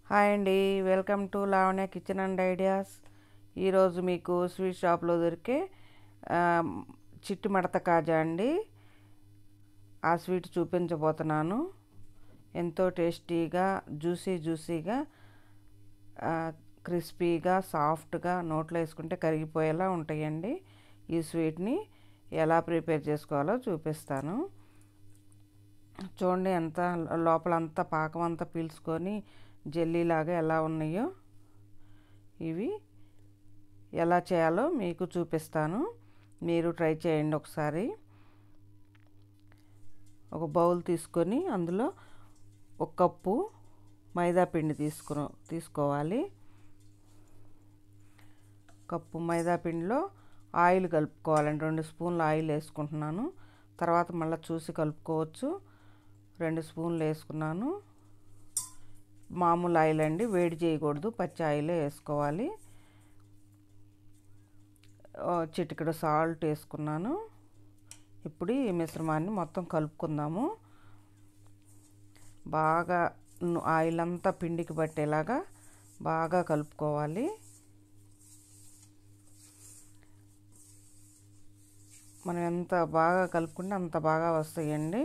hi అండి welcome to Lavanya kitchen and ideas ఈరోజు మీకు స్వీట్ షాప్లో దొరికే ఆ, చిట్టి మడత కాజా అండి ఆ స్వీట్ చూపించబోతున్నాను ఎంతో టేస్టీగా జ్యూసీ జ్యూసీగా ఆ, క్రిస్పీగా సాఫ్ట్గా నోట్లో వేసుకుంటే కరిగిపోయేలా ఉంటాయండి ఈ స్వీట్ని ఎలా ప్రిపేర్ చేసుకోవాలో చూపిస్తాను చూడండి ఎంత లోపల అంతా పాకం అంతా పీల్చుకొని జెల్లీలాగా ఎలా ఉన్నాయో ఇవి ఎలా చేయాలో మీకు చూపిస్తాను మీరు ట్రై చేయండి ఒకసారి ఒక బౌల్ తీసుకొని అందులో ఒక కప్పు మైదా పిండి తీసుకుని తీసుకోవాలి కప్పు మైదా పిండిలో ఆయిల్ కలుపుకోవాలండి రెండు స్పూన్లు ఆయిల్ వేసుకుంటున్నాను తర్వాత మళ్ళీ చూసి కలుపుకోవచ్చు రెండు స్పూన్లు వేసుకున్నాను మామూలు ఆయిల్ అండి వేడి చేయకూడదు పచ్చి ఆయిలే వేసుకోవాలి చిటికెడు సాల్ట్ వేసుకున్నాను ఇప్పుడు ఈ మిశ్రమాన్ని మొత్తం కలుపుకుందాము బాగా ఆయిల్ అంతా పిండికి పట్టేలాగా బాగా కలుపుకోవాలి మనం ఎంత బాగా కలుపుకుంటే అంత బాగా వస్తాయండి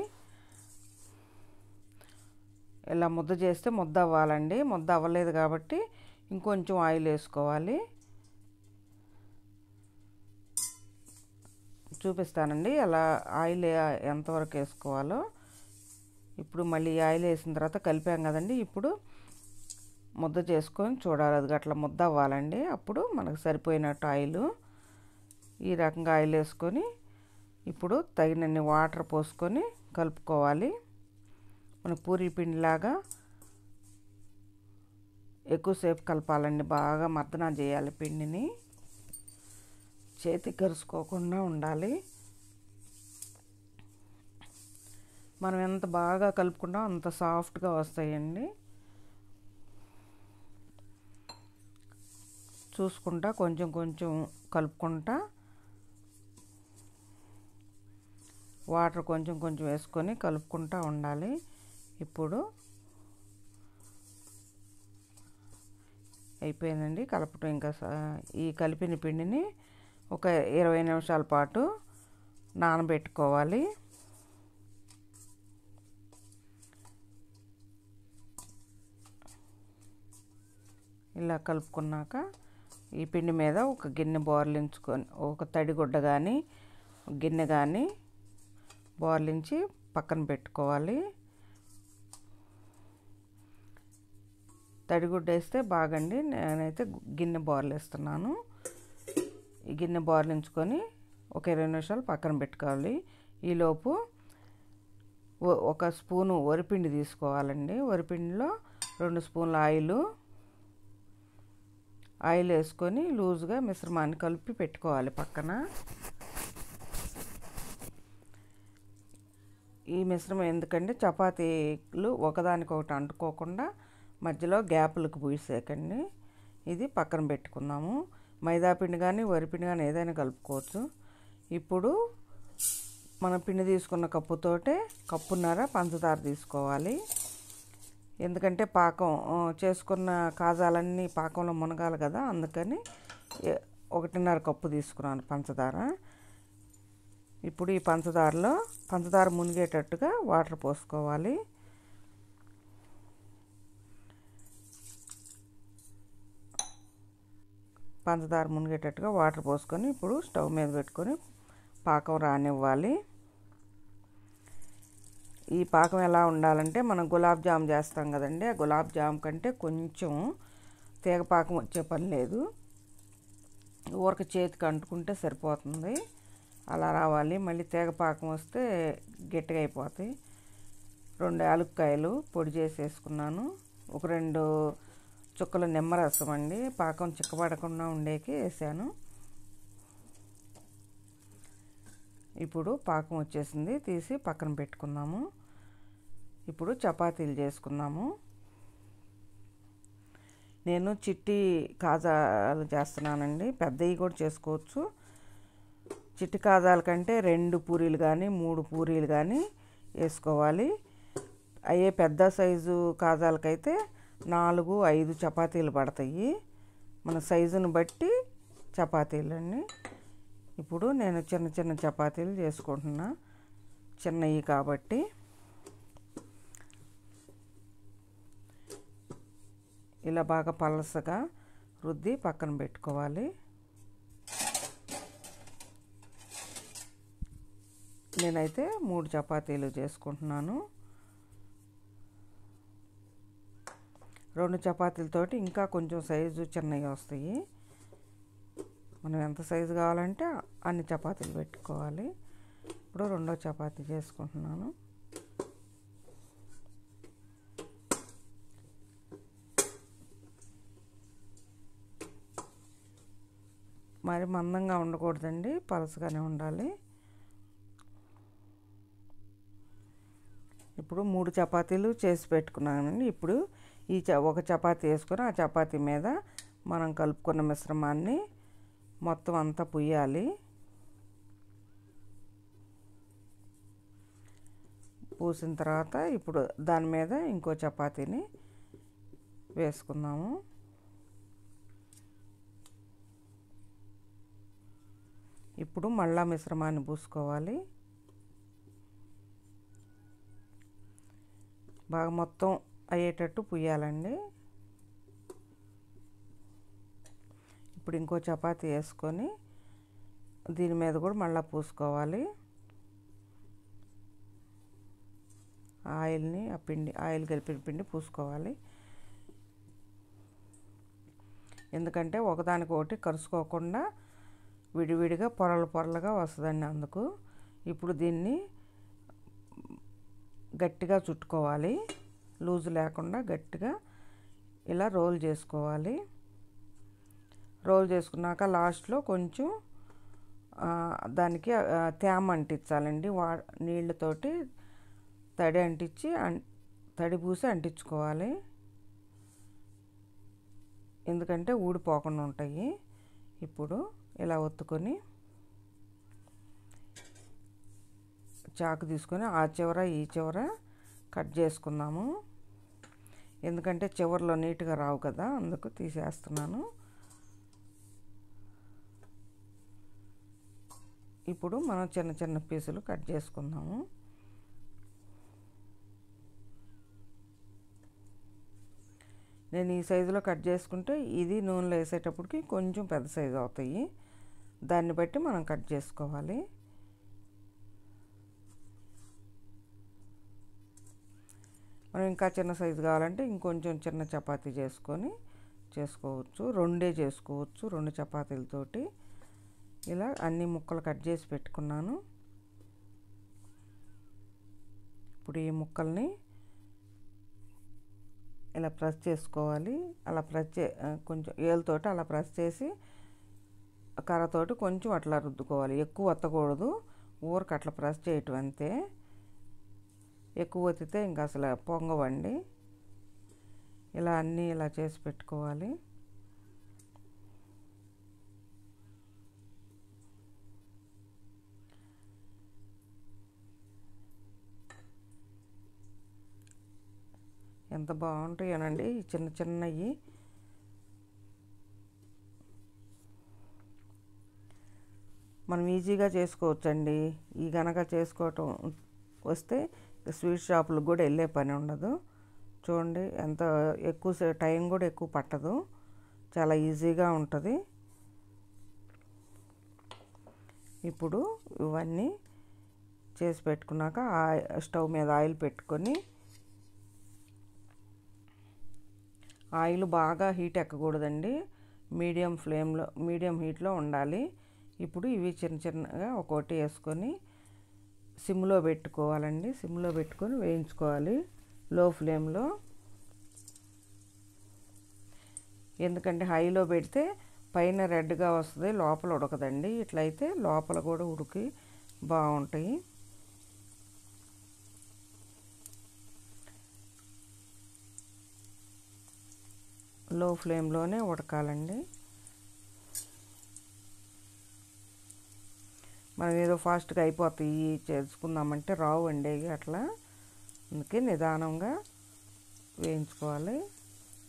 ఇలా ముద్ద చేస్తే ముద్ద అవ్వాలండి ముద్ద అవ్వలేదు కాబట్టి ఇంకొంచెం ఆయిల్ వేసుకోవాలి చూపిస్తానండి అలా ఆయిల్ ఎంతవరకు వేసుకోవాలో ఇప్పుడు మళ్ళీ ఆయిల్ వేసిన తర్వాత కలిపాం కదండి ఇప్పుడు ముద్ద చేసుకొని చూడాలి అది అట్లా ముద్ద అవ్వాలండి అప్పుడు మనకు సరిపోయినట్టు ఆయిల్ ఈ రకంగా ఆయిల్ వేసుకొని ఇప్పుడు తగినన్ని వాటర్ పోసుకొని కలుపుకోవాలి మన పూరి పిండిలాగా ఎక్కువసేపు కలపాలండి బాగా మర్దన చేయాలి పిండిని చేతి కరుసుకోకుండా ఉండాలి మనం ఎంత బాగా కలుపుకుంటాం అంత సాఫ్ట్గా వస్తాయండి చూసుకుంటా కొంచెం కొంచెం కలుపుకుంటా వాటర్ కొంచెం కొంచెం వేసుకొని కలుపుకుంటూ ఉండాలి ఇప్పుడు అయిపోయిందండి కలపటం ఇంకా ఈ కలిపిన పిండిని ఒక ఇరవై నిమిషాల పాటు నానబెట్టుకోవాలి ఇలా కలుపుకున్నాక ఈ పిండి మీద ఒక గిన్నె బోర్లించుకొని ఒక తడిగుడ్డ కానీ గిన్నె కానీ బోర్లించి పక్కన పెట్టుకోవాలి తడిగుడ్డ వేస్తే బాగండి నేనైతే గిన్నె బోర్లేస్తున్నాను ఈ గిన్నె బోర్లించుకొని ఒక ఇరవై నిమిషాలు పక్కన పెట్టుకోవాలి ఈలోపు ఒక స్పూను వరిపిండి తీసుకోవాలండి వరిపిండిలో రెండు స్పూన్ల ఆయిల్ ఆయిల్ వేసుకొని లూజ్గా మిశ్రమాన్ని కలిపి పెట్టుకోవాలి పక్కన ఈ మిశ్రమం ఎందుకంటే చపాతీలు ఒకదానికొకటి అంటుకోకుండా మధ్యలో గ్యాపులకు పూసేకండి ఇది పక్కన పెట్టుకుందాము మైదా పిండి కానీ వరిపిండి కానీ ఏదైనా కలుపుకోవచ్చు ఇప్పుడు మనం పిండి తీసుకున్న కప్పుతోటే కప్పున్నర పంచదార తీసుకోవాలి ఎందుకంటే పాకం చేసుకున్న కాజాలన్నీ పాకంలో మునగాలి కదా అందుకని ఒకటిన్నర కప్పు తీసుకున్నాను పంచదార ఇప్పుడు ఈ పంచదారలో పంచదార మునిగేటట్టుగా వాటర్ పోసుకోవాలి పంచదార మునిగేటట్టుగా వాటర్ పోసుకొని ఇప్పుడు స్టవ్ మీద పెట్టుకొని పాకం రానివ్వాలి ఈ పాకం ఎలా ఉండాలంటే మనం గులాబ్ జామ్ చేస్తాం కదండి ఆ గులాబ్ జామ్ కంటే కొంచెం తీగ పాకం వచ్చే పని లేదు ఊరక చేతికి అంటుకుంటే సరిపోతుంది అలా రావాలి మళ్ళీ తీగ పాకం వస్తే గట్టిగా అయిపోతాయి రెండు యాలక్కాయలు పొడి చేసి వేసుకున్నాను ఒక రెండు చుక్కల నిమ్మరసం అండి పాకం చిక్కబడకుండా ఉండేకి వేసాను ఇప్పుడు పాకం వచ్చేసింది తీసి పక్కన పెట్టుకుందాము ఇప్పుడు చపాతీలు చేసుకుందాము నేను చిట్టి కాజాలు చేస్తున్నానండి పెద్దవి కూడా చేసుకోవచ్చు చిట్టి కాజాల కంటే రెండు పూరీలు కానీ మూడు పూరీలు కానీ వేసుకోవాలి అయ్యే పెద్ద సైజు కాజాలకైతే నాలుగు ఐదు చపాతీలు పడతాయి మన సైజుని బట్టి చపాతీలన్నీ ఇప్పుడు నేను చిన్న చిన్న చపాతీలు చేసుకుంటున్నా చిన్నవి కాబట్టి ఇలా బాగా పలసగా రుద్ది పక్కన పెట్టుకోవాలి నేనైతే మూడు చపాతీలు చేసుకుంటున్నాను రెండు చపాతీలతోటి ఇంకా కొంచెం సైజు చిన్నవి వస్తాయి మనం ఎంత సైజు కావాలంటే అన్ని చపాతీలు పెట్టుకోవాలి ఇప్పుడు రెండో చపాతీ చేసుకుంటున్నాను మరి మందంగా ఉండకూడదండి పలసగానే ఉండాలి ఇప్పుడు మూడు చపాతీలు చేసి పెట్టుకున్నానండి ఇప్పుడు ఈ చ ఒక చపాతీ వేసుకొని ఆ చపాతీ మీద మనం కలుపుకున్న మిశ్రమాన్ని మొత్తం అంతా పుయ్యాలి పూసిన తర్వాత ఇప్పుడు దాని మీద ఇంకో చపాతీని వేసుకుందాము ఇప్పుడు మళ్ళా మిశ్రమాన్ని పూసుకోవాలి బాగా మొత్తం అయ్యేటట్టు పుయ్యాలండి ఇప్పుడు ఇంకో చపాతీ వేసుకొని దీని మీద కూడా మళ్ళీ పూసుకోవాలి ఆయిల్ని ఆ పిండి ఆయిల్ కలిపిన పిండి పూసుకోవాలి ఎందుకంటే ఒకదానికొకటి కరుసుకోకుండా విడివిడిగా పొరలు పొరలుగా వస్తుందండి అందుకు ఇప్పుడు దీన్ని గట్టిగా చుట్టుకోవాలి లూజు లేకుండా గట్టిగా ఇలా రోల్ చేసుకోవాలి రోల్ చేసుకున్నాక లాస్ట్లో కొంచెం దానికి తేమ అంటించాలండి వా నీళ్ళతోటి తడి అంటించి తడి పూసి అంటించుకోవాలి ఎందుకంటే ఊడిపోకుండా ఉంటాయి ఇప్పుడు ఇలా ఒత్తుకొని చాకు తీసుకొని ఆ చివర ఈ చివర కట్ చేసుకుందాము ఎందుకంటే చివరిలో నీట్గా రావు కదా అందుకు తీసేస్తున్నాను ఇప్పుడు మనం చిన్న చిన్న పీసులు కట్ చేసుకుందాము నేను ఈ సైజులో కట్ చేసుకుంటే ఇది నూనెలో వేసేటప్పటికి కొంచెం పెద్ద సైజు అవుతాయి దాన్ని బట్టి మనం కట్ చేసుకోవాలి మనం ఇంకా చిన్న సైజు కావాలంటే ఇంకొంచెం చిన్న చపాతీ చేసుకొని చేసుకోవచ్చు రెండే చేసుకోవచ్చు రెండు చపాతీలతోటి ఇలా అన్ని ముక్కలు కట్ చేసి పెట్టుకున్నాను ఇప్పుడు ఈ ముక్కల్ని ఇలా ప్రెస్ చేసుకోవాలి అలా ప్రెస్ చే కొంచెం ఏళ్ళతోటి అలా ప్రెస్ చేసి కర్రతోటి కొంచెం అట్లా రుద్దుకోవాలి ఎక్కువ వత్తకూడదు ఊరికి అట్లా ప్రెస్ చేయటం అంతే ఎక్కువ వత్తితే ఇంకా అసలు పొంగవండి ఇలా అన్నీ ఇలా చేసి పెట్టుకోవాలి ఎంత బాగుంటాయోనండి ఈ చిన్న చిన్నవి మనం ఈజీగా చేసుకోవచ్చండి ఈ గనక చేసుకోవటం వస్తే స్వీట్ షాపులకు కూడా వెళ్ళే పని ఉండదు చూడండి ఎంత ఎక్కువ టైం కూడా ఎక్కువ పట్టదు చాలా ఈజీగా ఉంటుంది ఇప్పుడు ఇవన్నీ చేసి పెట్టుకున్నాక స్టవ్ మీద ఆయిల్ పెట్టుకొని ఆయిల్ బాగా హీట్ ఎక్కకూడదండి మీడియం ఫ్లేమ్లో మీడియం హీట్లో ఉండాలి ఇప్పుడు ఇవి చిన్న చిన్నగా ఒక్కోటి వేసుకొని సిమ్లో పెట్టుకోవాలండి సిమ్లో పెట్టుకొని వేయించుకోవాలి లో ఫ్లేమ్లో ఎందుకంటే హైలో పెడితే పైన రెడ్గా వస్తుంది లోపల ఉడకదండి ఇట్లయితే లోపల కూడా ఉడికి బాగుంటాయి లో ఫ్లేమ్లోనే ఉడకాలండి మనం ఏదో ఫాస్ట్గా అయిపోతాయి చేసుకుందామంటే రావు అండి అట్లా అందుకే నిదానంగా వేయించుకోవాలి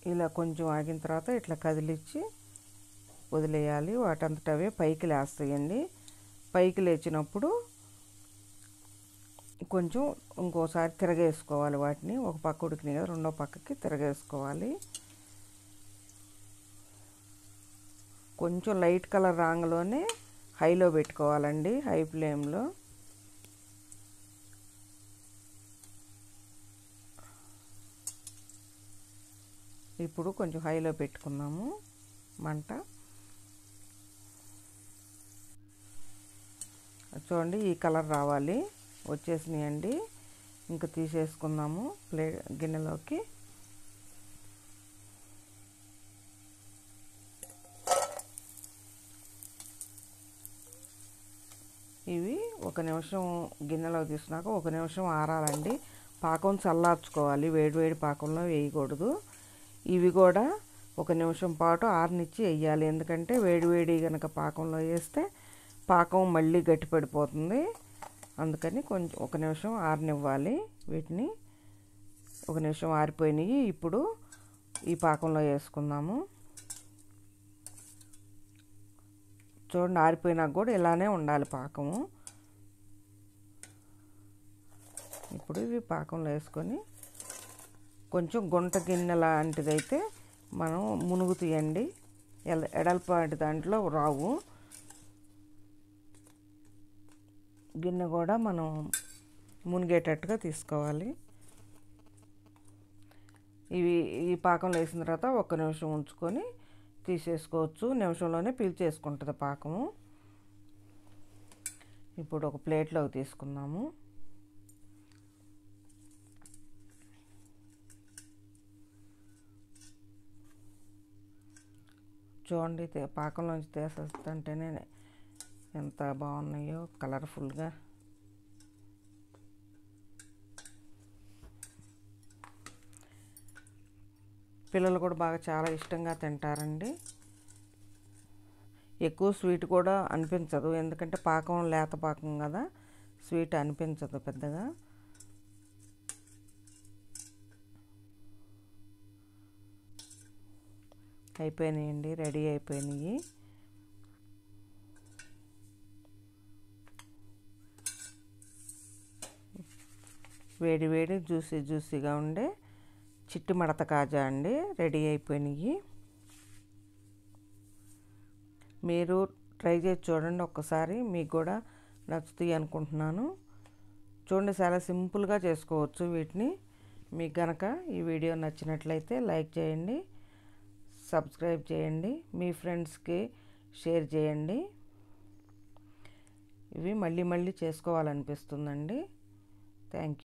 ఇలా కొంచెం ఆగిన తర్వాత ఇట్లా కదిలిచ్చి వదిలేయాలి వాటంతట అవే పైకి లేస్తాయండి పైకి లేచినప్పుడు కొంచెం ఇంకోసారి తిరగేసుకోవాలి వాటిని ఒక పక్క ఉడికినాయి కదా రెండో పక్కకి తిరగేసుకోవాలి కొంచెం లైట్ కలర్ రాంగ్లోనే హైలో పెట్టుకోవాలండి హై ఫ్లేమ్లో ఇప్పుడు కొంచెం హైలో పెట్టుకున్నాము మంట చూడండి ఈ కలర్ రావాలి వచ్చేసినాయండి ఇంకా తీసేసుకుందాము ప్లే గిన్నెలోకి ఇవి ఒక నిమిషం గిన్నెలో తీసుకున్నాక ఒక నిమిషం ఆరాలండి పాకం చల్లార్చుకోవాలి వేడి వేడి పాకంలో వేయకూడదు ఇవి కూడా ఒక నిమిషం పాటు ఆరనిచ్చి వేయాలి ఎందుకంటే వేడి వేడి కనుక పాకంలో వేస్తే పాకం మళ్ళీ గట్టిపడిపోతుంది అందుకని కొంచెం ఒక నిమిషం ఆరనివ్వాలి వీటిని ఒక నిమిషం ఆరిపోయినాయి ఇప్పుడు ఈ పాకంలో వేసుకుందాము చూడండి ఆరిపోయినాక కూడా ఇలానే ఉండాలి పాకము ఇప్పుడు ఇవి పాకంలో వేసుకొని కొంచెం గుంట గిన్నె లాంటిదైతే మనం మునుగు తీయండి ఎడల్పాటి దాంట్లో రావు గిన్నె కూడా మనం మునిగేటట్టుగా తీసుకోవాలి ఇవి ఈ పాకంలో వేసిన తర్వాత ఒక్క నిమిషం ఉంచుకొని తీసేసుకోవచ్చు నిమిషంలోనే పీల్చేసుకుంటుంది పాకము ఇప్పుడు ఒక ప్లేట్లోకి తీసుకుందాము చూడండి పాకంలోంచి తీసేస్తుంటేనే ఎంత బాగున్నాయో కలర్ఫుల్గా పిల్లలు కూడా బాగా చాలా ఇష్టంగా తింటారండి ఎక్కువ స్వీట్ కూడా అనిపించదు ఎందుకంటే పాకం లేత పాకం కదా స్వీట్ అనిపించదు పెద్దగా అయిపోయినాయండి రెడీ అయిపోయినాయి వేడి వేడి జ్యూసీ జ్యూసీగా ఉండే చిట్టి మడత కాజా అండి రెడీ అయిపోయినాయి మీరు ట్రై చేసి చూడండి ఒక్కసారి మీకు కూడా నచ్చుతాయి అనుకుంటున్నాను చూడండి చాలా సింపుల్గా చేసుకోవచ్చు వీటిని మీకు కనుక ఈ వీడియో నచ్చినట్లయితే లైక్ చేయండి సబ్స్క్రైబ్ చేయండి మీ ఫ్రెండ్స్కి షేర్ చేయండి ఇవి మళ్ళీ మళ్ళీ చేసుకోవాలనిపిస్తుందండి థ్యాంక్